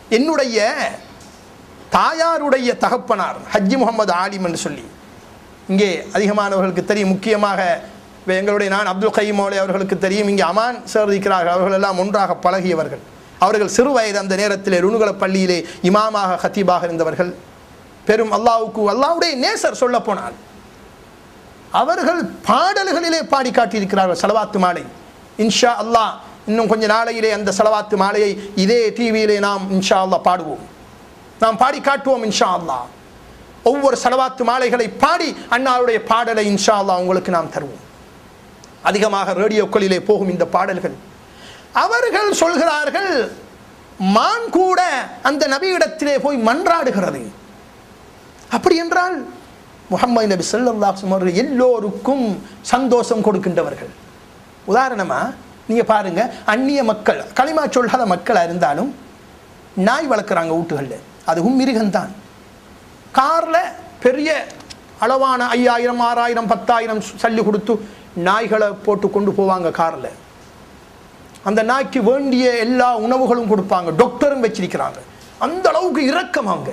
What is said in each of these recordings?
என்னுடைய தாயாருடைய தகப்பனார் ஹஜ்ஜி முகமது ஆலிம் என்று சொல்லி இங்கே அதிகமானவர்களுக்கு தெரியும் முக்கியமாக இப்ப எங்களுடைய நான் அப்துல் கைம் மௌலை அவர்களுக்கு தெரியும் இங்கே அமான் சார் இருக்கிறார்கள் அவர்கள் எல்லாம் ஒன்றாக பழகியவர்கள் அவர்கள் சிறு வயது அந்த நேரத்தில் ருணுகல பள்ளியிலே இமாமாக ஹத்தீபாக இருந்தவர்கள் பெரும் அல்லாவுக்கு அல்லாவுடைய நேசர் சொல்ல போனால் அவர்கள் பாடல்களிலே பாடி காட்டியிருக்கிறார்கள் சலவாத்து மாலை இன்ஷா அல்லாஹ் இன்னும் கொஞ்ச நாளையிலே அந்த சலவாத்து மாலையை இதே டிவியிலே நாம் இன்ஷா அல்லாஹ் பாடுவோம் நாம் பாடி காட்டுவோம் இன்ஷா அல்லாஹ் ஒவ்வொரு சலவாத்து மாலைகளை பாடி அண்ணாவுடைய பாடலை இன்ஷா அல்லாஹ் உங்களுக்கு நாம் தருவோம் அதிகமாக ரேடியோக்களிலே போகும் இந்த பாடல்கள் அவர்கள் சொல்கிறார்கள் மான் கூட அந்த நபியிடத்திலே போய் மன்றாடுகிறது அப்படி என்றால் முகமது நபி ஸல்லல்லாஹு அவர்கள் எல்லோருக்கும் சந்தோஷம் கொடுக்கின்றவர்கள் உதாரணமா நீங்க பாருங்க அந்நிய மக்கள் களிமா சொல்லாத மக்களாக இருந்தாலும் நாய் வளர்க்குறாங்க வீட்டுகளில் அதுவும் மிருகம்தான் காரில் பெரிய அளவான ஐயாயிரம் ஆறாயிரம் பத்தாயிரம் சல்லி கொடுத்து நாய்களை போட்டு கொண்டு போவாங்க காரில் அந்த நாய்க்கு வேண்டிய எல்லா உணவுகளும் கொடுப்பாங்க டாக்டரும் வச்சிருக்கிறாங்க அந்த அளவுக்கு இரக்கம் அவங்க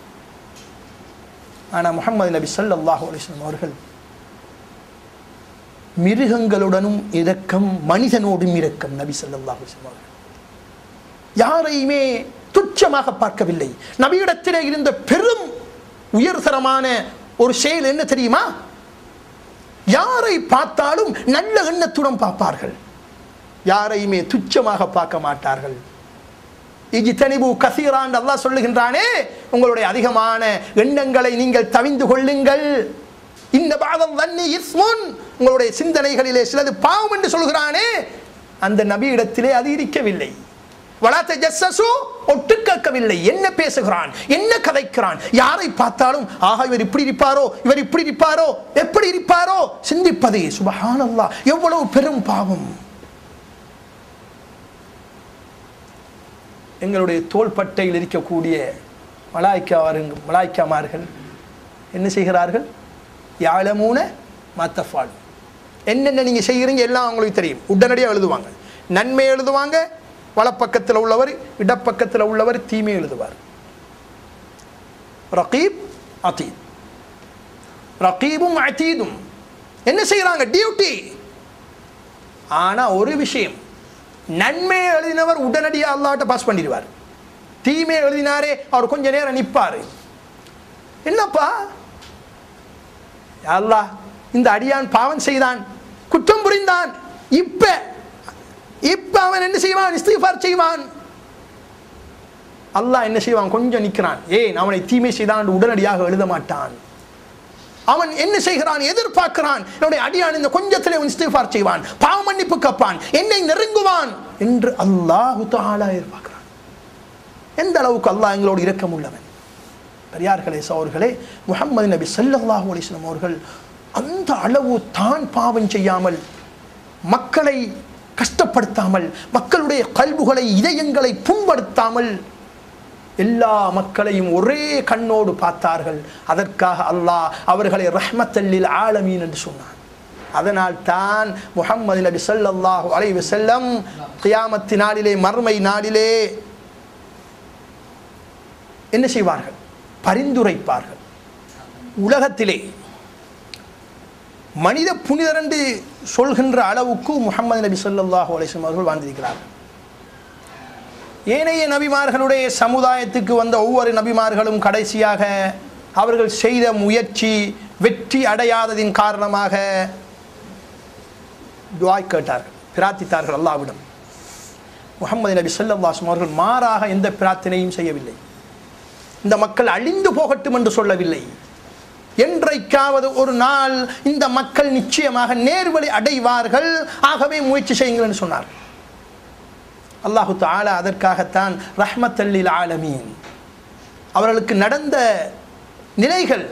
ஆனால் முகமது நபி ஸல்லல்லாஹு அலைஹி வஸல்லம் அவர்கள் மிருகங்களுடனும் இரக்கம் மனிதனோடும் இரக்கம் நபி ஸல்லல்லாஹு அலைஹி வஸல்லம் அவர்கள் யாரையுமே துச்சமாக பார்க்கவில்லை நபியிடத்திலே இருந்த பெரும் உயர்தரமான ஒரு செயல் என்ன தெரியுமா யாரை பார்த்தாலும் நல்ல எண்ணத்துடன் பார்ப்பார்கள் யாரையுமே துச்சமாக பார்க்க மாட்டார்கள் இஜித்தனிபு கசீரான் அல்லாஹ் சொல்லுகின்றானே உங்களுடைய அதிகமான எண்ணங்களை நீங்கள் தவிந்து கொள்ளுங்கள் இந்த பாதம் தண்ணி இஸ்முன் உங்களுடைய சிந்தனைகளிலே சிலது பாவம் என்று சொல்கிறானே அந்த நபி இடத்திலே அது இருக்கவில்லை வளாத்த ஜஸ்ஸசு ஒட்டு கேட்கவில்லை என்ன பேசுகிறான் என்ன கதைக்கிறான் யாரை பார்த்தாலும் ஆஹா இவர் இப்படி இருப்பாரோ இவர் இப்படி இருப்பாரோ எப்படி இருப்பாரோ சிந்திப்பதே சுபஹானல்லாஹ் எவ்வளவு பெரும் பாவம் எங்களுடைய தோள்பட்டையில் இருக்கக்கூடிய மலாய்க்காவாருங்க மலாய்க்காமார்கள் என்ன செய்கிறார்கள் யாழமூன மத்தஃபால் என்னென்ன நீங்கள் செய்கிறீங்க எல்லாம் அவங்களுக்கு தெரியும் உடனடியாக எழுதுவாங்க நன்மை எழுதுவாங்க வலப்பக்கத்தில் உள்ளவர் இடப்பக்கத்தில் உள்ளவர் தீமை எழுதுவார் ரகீப் அதீத் ரகீபும் அதீதும் என்ன செய்கிறாங்க டியூட்டி ஆனால் ஒரு விஷயம் நன்மை எழுதினவர் உடனடியாக அல்லாட்ட பாஸ் பண்ணிடுவார் தீமை எழுதினாரே அவர் கொஞ்ச நேரம் நிற்பார் என்னப்பா யா அல்லாஹ் இந்த அடியான் பாவம் செய்தான் குற்றம் புரிந்தான் இப்ப இப்ப அவன் என்ன செய்வான் இஸ்திஃபார் செய்வான் அல்லாஹ் என்ன செய்வான் கொஞ்சம் நிற்கிறான் ஏன் அவனை தீமை செய்தான் என்று உடனடியாக எழுத மாட்டான் அவன் என்ன செய்கிறான் எதிர்பார்க்கிறான் என்னுடைய அடியான் இந்த கொஞ்சத்திலே அவன் இஸ்திஃபார் செய்வான் பாவ மன்னிப்பு கப்பான் என்னை நெருங்குவான் என்று அல்லாஹு தாலா எதிர்பார்க்கிறான் எந்த அளவுக்கு அல்லாஹ் எங்களோடு இரக்கம் உள்ளவன் பெரியார்களே சோர்களே முகமது நபி ஸல்லல்லாஹு அலைஹி வஸல்லம் அவர்கள் அந்த அளவு தான் பாவம் செய்யாமல் மக்களை கஷ்டப்படுத்தாமல் மக்களுடைய கல்புகளை இதயங்களை புண்படுத்தாமல் எல்லா மக்களையும் ஒரே கண்ணோடு பார்த்தார்கள் அதற்காக அல்லாஹ் அவர்களை ரஹ்மத்தல்லில் ஆலமீன் என்று சொன்னான் அதனால் தான் முஹம்மது நபி ஸல்லல்லாஹு அலைஹி வஸல்லம் கியாமத்து நாளிலே மறுமை நாளிலே என்ன செய்வார்கள் பரிந்துரைப்பார்கள் உலகத்திலே மனித புனிதர் என்று சொல்கின்ற அளவுக்கு முகமது நபி ஸல்லல்லாஹு அலைஹி வஸல்லம் அவர்கள் வாழ்ந்திருக்கிறார்கள் ஏனைய நபிமார்களுடைய சமுதாயத்துக்கு வந்த ஒவ்வொரு நபிமார்களும் கடைசியாக அவர்கள் செய்த முயற்சி வெற்றி அடையாததின் காரணமாக துவாய் கேட்டார்கள் பிரார்த்தித்தார்கள் அல்லாவிடம் முகமது நபி ஸல்லல்லாஹு அவர்கள் மாறாக எந்த பிரார்த்தனையும் செய்யவில்லை இந்த மக்கள் அழிந்து போகட்டும் என்று சொல்லவில்லை என்றைக்காவது ஒரு நாள் இந்த மக்கள் நிச்சயமாக நேர்வழி அடைவார்கள் ஆகவே முயற்சி செய்யுங்கள் என்று சொன்னார்கள் அல்லாஹு தாலா அதற்காகத்தான் ரஹ்மத்தல்லில் ஆலமீன் அவர்களுக்கு நடந்த நிலைகள்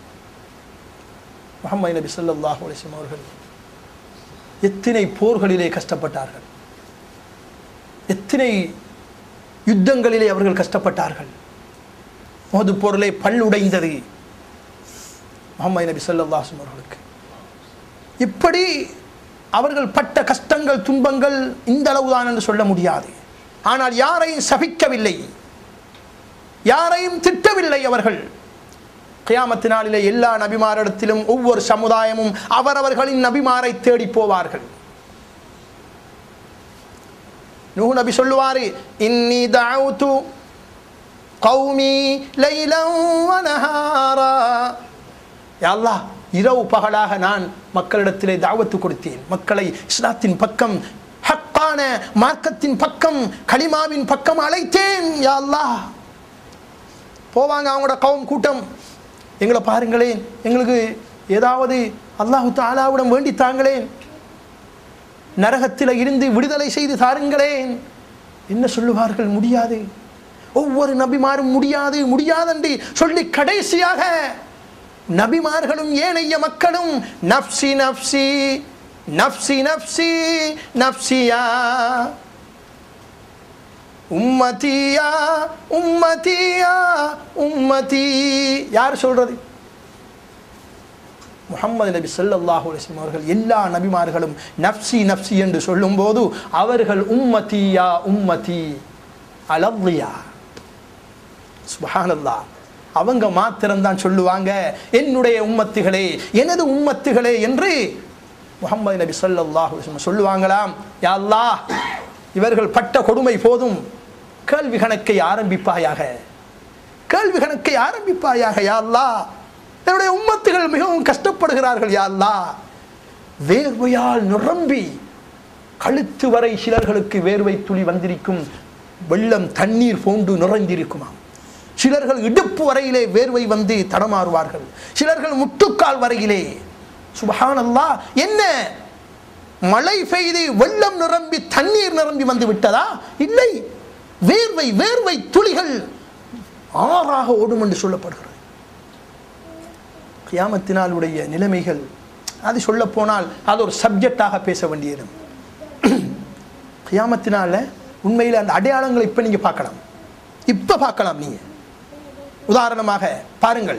முகமது நபி ஸல்லல்லாஹு அலைஹி வஸல்லம் அவர்கள் எத்தனை போர்களிலே கஷ்டப்பட்டார்கள் எத்தனை யுத்தங்களிலே அவர்கள் கஷ்டப்பட்டார்கள் மோது போரிலே பல் உடைந்தது முகமது நபி ஸல்லல்லாஹு அலைஹி வஸல்லம் அவர்களுக்கு இப்படி அவர்கள் பட்ட கஷ்டங்கள் துன்பங்கள் இந்த அளவுதான் என்று சொல்ல முடியாது ஆனால் யாரையும் சபிக்கவில்லை யாரையும் திட்டவில்லை அவர்கள் கியாமத்து நாளிலே எல்லா நபிமாரிடத்திலும் ஒவ்வொரு சமுதாயமும் அவரவர்களின் நபிமாரை தேடி போவார்கள் நூ நபி சொல்லுவாரு இன்னி தஅவுது கௌமி லைலம் வ நஹாரா யா அல்லாஹ் இரவு பகலாக நான் மக்களிடத்திலே தாவத்து கொடுத்தேன் மக்களை இஸ்லாத்தின் பக்கம் ஹக்கான மார்க்கத்தின் பக்கம் கலிமாவின் பக்கம் அழைத்தேன் யா அல்லாஹ் போவாங்க அவங்களோட கவும் கூட்டம் எங்களை பாருங்களேன் எங்களுக்கு ஏதாவது அல்லாஹு தாலாவிடம் வேண்டி தாங்களேன் நரகத்தில் இருந்து விடுதலை செய்து தாருங்களேன் என்ன சொல்லுவார்கள் முடியாது ஒவ்வொரு நபிமாரும் முடியாது முடியாதென்று சொல்லி கடைசியாக நபிமார்களும் ஏனைய மக்களும் நப்சி நப்சி நப்சி நப்சி நப்சியா உம்மதியா உம்மதியா உம்மதி யார் சொல்றது முகமது நபி ஸல்லல்லாஹு அலைஹி வஸல்லம் அவர்கள் எல்லா நபிமார்களும் நப்சி நப்சி என்று சொல்லும்போது அவர்கள் உம்மதியா உம்மதி அலவ்லியா சுபஹானல்லாஹ் அவங்க மாத்திரம்தான் சொல்லுவாங்க என்னுடைய உம்மத்துகளே எனது உம்மத்துகளே என்று முகமது நபி ஸல்லல்லாஹு அலைஹி வஸல்லம் சொல்லுவாங்களாம் யா அல்லாஹ் இவர்கள் பட்ட கொடுமை போதும் கேள்வி கணக்கை ஆரம்பிப்பாயாக கேள்வி கணக்கை ஆரம்பிப்பாயாக யா அல்லாஹ் என்னுடைய உம்மத்துகள் மிகவும் கஷ்டப்படுகிறார்கள் யா அல்லாஹ் வேர்வையால் நிரம்பி கழுத்து வரை சிலர்களுக்கு வேர்வை துளி வந்திருக்கும் வெள்ளம் தண்ணீர் போன்று நிறைந்திருக்குமாம் சிலர்கள் இடுப்பு வரையிலே வேர்வை வந்து தடமாறுவார்கள் சிலர்கள் முட்டுக்கால் வரையிலே சுபஹானல்லாஹ் என்ன மழை பெய்து வெள்ளம் நிரம்பி தண்ணீர் நிரம்பி வந்து விட்டதா இல்லை வேர்வை வேர்வை துளிகள் ஆறாக ஓடும் என்று சொல்லப்படுகிறது கியாமத்தினாலுடைய நிலைமைகள் அது சொல்ல போனால் அது ஒரு சப்ஜெக்டாக பேச வேண்டியது கியாமத்தினால உண்மையில் அந்த அடையாளங்களை இப்போ நீங்கள் பார்க்கலாம் இப்போ பார்க்கலாம் நீங்கள் உதாரணமாக பாருங்கள்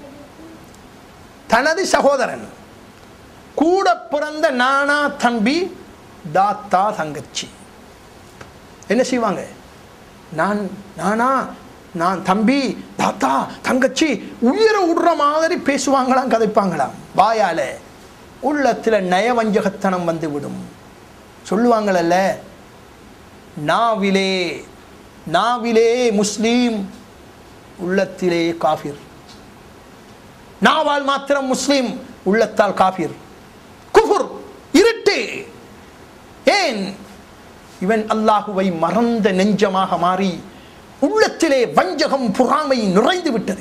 தனது சகோதரன் கூட பிறந்த நானா தம்பி தாத்தா தங்கச்சி என்ன செய்வாங்க நான் நானா நான் தம்பி தாத்தா தங்கச்சி உயிரை விடுற மாதிரி பேசுவாங்களாம் கதைப்பாங்களாம் வாயால உள்ளத்தில் நயவஞ்சகத்தனம் வந்து விடும் சொல்லுவாங்களல்ல நாவிலே நாவிலே முஸ்லீம் உள்ளத்திலே காஃபிர் நாவால் மாத்திரம் முஸ்லீம் உள்ளத்தால் காஃபிர் குஃபுர் இருட்டு ஏன் இவன் அல்லாஹுவை மறந்த நெஞ்சமாக மாறி உள்ளத்திலே வஞ்சகம் புறாமை நிறைந்து விட்டது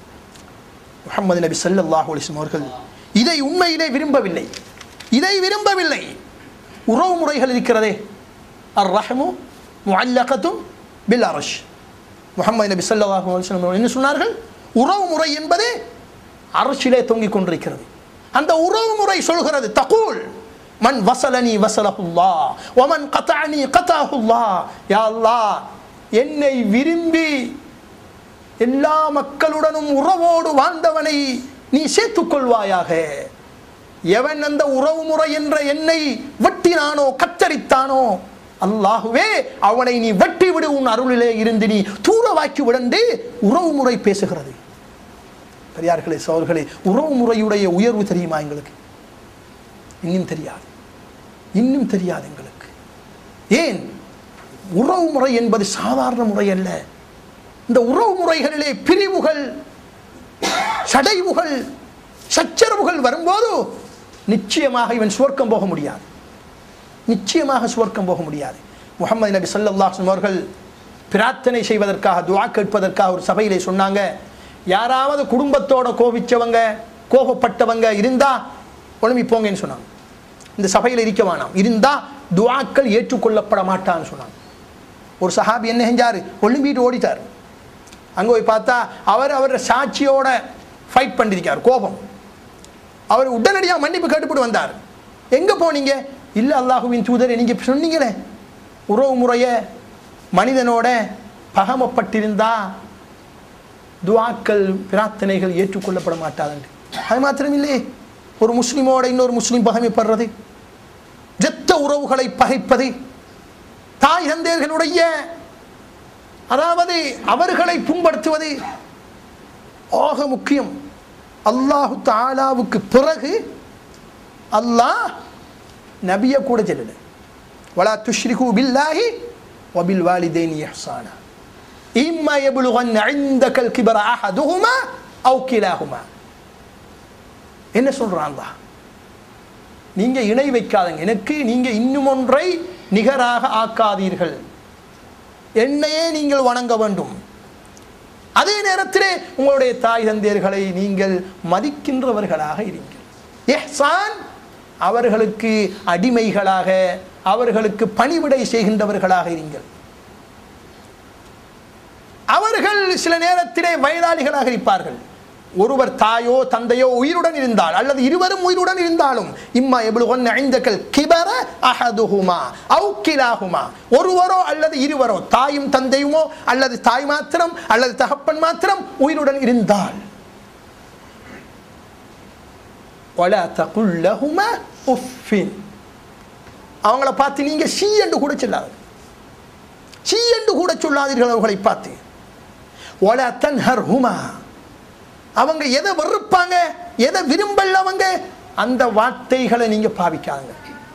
முகமது நபி ஸல்லல்லாஹு அலைஹி வஸல்லம் அவர்கள் இதை உண்மையிலே விரும்பவில்லை இதை விரும்பவில்லை உறவு முறைகள் இருக்கிறதே அர் ரஹமு முஅல்லகத்தும் பில் அரஷ் முகமது நபி ஸல்லல்லாஹு அலைஹி வஸல்லம் அவர்கள் என்ன சொன்னார்கள் உறவு முறை என்பது அரசிலே தொங்கிக் கொண்டிருக்கிறது அந்த உறவு முறை சொல்கிறது தகூல் மன் வசலனி வசலஹுல்லா ஒமன் கத்தானி கத்தாஹுல்லா யா அல்லாஹ் என்னை விரும்பி எல்லா மக்களுடனும் உறவோடு வாழ்ந்தவனை நீ சேர்த்துக் கொள்வாயாக எவன் அந்த உறவு முறை என்ற என்னை வெட்டினானோ கத்தரித்தானோ அல்லாஹுவே அவனை நீ வெட்டி விடு உன் அருளிலே இருந்து நீ தூரவாக்கி விடண்டு உறவு முறை பேசுகிறது பெரியார்களே சோர்களே உறவு முறையுடைய உயர்வு தெரியுமா எங்களுக்கு இன்னும் தெரியாது இன்னும் தெரியாது எங்களுக்கு ஏன் உறவு முறை என்பது சாதாரண முறை அல்ல இந்த உறவு முறைகளிலே பிரிவுகள் சடைவுகள் சச்சரவுகள் வரும்போது நிச்சயமாக இவன் சுவர்க்கம் போக முடியாது நிச்சயமாக சுவர்க்கம் போக முடியாது முகமது நபி ஸல்லல்லாஹு அலைஹி அவர்கள் பிரார்த்தனை செய்வதற்காக துஆ கேட்பதற்காக ஒரு சபையிலே சொன்னாங்க யாராவது குடும்பத்தோட கோபிச்சவங்க கோபப்பட்டவங்க இருந்தா ஒழும்பி போங்கன்னு சொன்னாங்க இந்த சபையில் இருக்க வேணாம் இருந்தா துஆக்கள் ஏற்றுக்கொள்ளப்பட மாட்டான்னு சொன்னாங்க ஒரு சஹாபி என்ன செஞ்சாரு ஒழும்பிட்டு ஓடிட்டார் அங்கே போய் பார்த்தா அவர் அவரோட சாட்சியோட ஃபைட் பண்ணிருக்கார் கோபம் அவர் உடனடியாக மன்னிப்பு கேட்டுப்பட்டு வந்தார் எங்கே போனீங்க இல்லை அல்லாஹுவின் தூதர் நீங்கள் சொன்னீங்களே உறவு முறைய மனிதனோட பகமப்பட்டிருந்தா துவாக்கள் பிரார்த்தனைகள் ஏற்றுக்கொள்ளப்பட மாட்டாதுண்டு அது மாத்திரம் இல்லையே ஒரு முஸ்லீமோட இன்னொரு முஸ்லீம் பகைமைப்படுறது இரத்த உறவுகளை பகைப்பது தாய் தந்தையர்களுடைய அதாவது அவர்களை புண்படுத்துவது ஆக முக்கியம் அல்லாஹு தாலாவுக்கு பிறகு அல்லாஹ் நபியை கூட சொல்லல வலா துஷ்ரிகு பில்லாஹி வபில் வாலிதைனி இஹ்சானா இம்மா يبلغن عندك الكبر احدهما او كلاهما என்ன சொல்றான் அல்லாஹ் நீங்க இணை வைக்காதங்க எனக்கு நீங்க இன்னும் ஒன்றை நிகராக ஆக்காதீர்கள் என்னையே நீங்கள் வணங்க வேண்டும் அதே நேரத்திலே உங்களுடைய தாய் தந்தையர்களை நீங்கள் மதிக்கின்றவர்களாக இருங்கள் எஹ்சான் அவர்களுக்கு அடிமைகளாக அவர்களுக்கு பணிவிடை செய்கின்றவர்களாக இருங்கள் அவர்கள் சில நேரத்திலே வயதாளிகளாக இருப்பார்கள் ஒருவர் தாயோ தந்தையோ உயிருடன் இருந்தால் அல்லது இருவரும் உயிருடன் இருந்தாலும் இம்மா எவ்வளவு ஐந்தக்கள் கிபர அஹதுஹுமா அவுக்கிலாகுமா ஒருவரோ அல்லது இருவரோ தாயும் தந்தையுமோ அல்லது தாய் மாத்திரம் அல்லது தகப்பன் மாத்திரம் உயிருடன் இருந்தால் ولا تقل لهما اف அவங்கள பார்த்து நீங்க ஷீ என்று கூட சொல்லாது ஷீ என்று கூட சொல்லாதீர்கள் அவர்களை பார்த்து ولا تنهرهما அவங்க எதை வெறுப்பாங்க எதை விரும்பல அவங்க அந்த வார்த்தைகளை நீங்க பாவிக்காங்க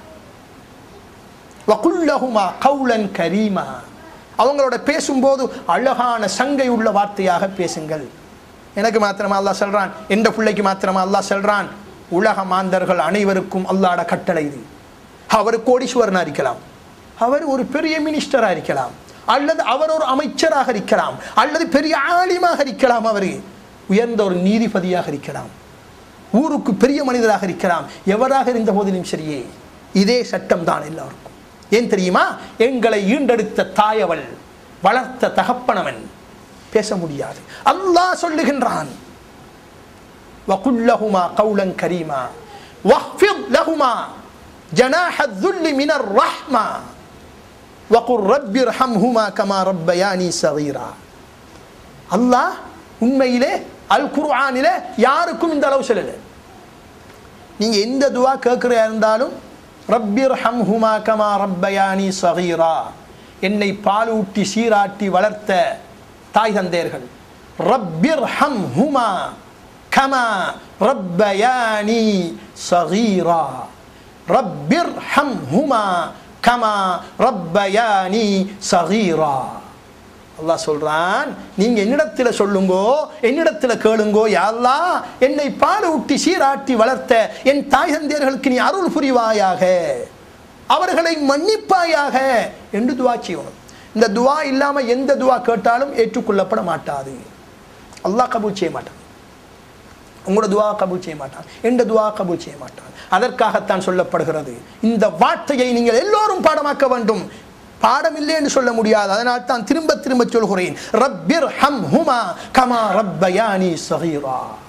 வகுல்லஹுமா கவுலன் கரீமா அவங்களோட பேசும்போது அழகான சங்கை உள்ள வார்த்தையாக பேசுங்கள் எனக்கு மாத்திரமா அல்லாஹ் சொல்றான் எந்த பிள்ளைக்கு மாத்திரமா அல்லாஹ் சொல்றான் உலக மாந்தர்கள் அனைவருக்கும் அல்லாட கட்டளை இது அவர் கோடீஸ்வரனா இருக்கலாம் அவர் ஒரு பெரிய மினிஸ்டரா இருக்கலாம் அல்லது அவர் ஒரு அமைச்சராக இருக்கலாம் அல்லது பெரிய ஆலிமாக இருக்கலாம் அவர் உயர்ந்த ஒரு நீதிபதியாக இருக்கலாம் ஊருக்கு பெரிய மனிதராக இருக்கலாம் எவராக இருந்த போதிலும் சரியே இதே சட்டம் தான் எல்லாருக்கும் ஏன் தெரியுமா எங்களை ஈண்டெடுத்த தாயவள் வளர்த்த தகப்பனவன் பேச முடியாது அல்லாஹ் சொல்லுகின்றான் وقل لهما قولا كريما واخفض لهما جناح الذل من الرحمة وقل رب ارحمهما كما ربياني صغيرا அல்லாஹ் உண்மையிலே அல் குர்ஆனிலே யாருக்கும் இந்த அளவு சொல்லல நீங்க எந்த துவா கேட்கிறா இருந்தாலும் ரப்பிர் ஹம்ஹுமா கமா ரப்பயானி சகீரா என்னை பாலூட்டி சீராட்டி வளர்த்த தாய் தந்தையர்கள் ரப்பிர் ஹம்ஹுமா கமா ரப்பயானி சகீரா ரப்பிர் ஹம்ஹுமா கமா ரப்பயானி சகீரா அல்லாஹ் சொல்றான் நீங்க என்னிடத்துல சொல்லுங்கோ என்னிடத்துல கேளுங்கோ யாழ்லா என்னை பால் ஊட்டி சீராட்டி வளர்த்த என் தாய் தந்தையர்களுக்கு நீ அருள் புரிவாயாக அவர்களை மன்னிப்பாயாக என்று துவா செய்யணும் இந்த துவா இல்லாம எந்த துவா கேட்டாலும் ஏற்றுக்கொள்ளப்பட மாட்டாது அல்லாஹ் கபூல் செய்ய மாட்டான் உங்களோட துவா கபூல் செய்ய மாட்டான் எந்த துவா கபூல் செய்ய மாட்டான் அதற்காகத்தான் சொல்லப்படுகிறது இந்த வார்த்தையை நீங்கள் எல்லோரும் பாடமாக்க வேண்டும் பாடம் இல்லை என்று சொல்ல முடியாது அதனால் தான் திரும்ப திரும்ப சொல்கிறேன் ரப்பிர் ஹம் ஹுமா கமா ரப்பயானி சகீரா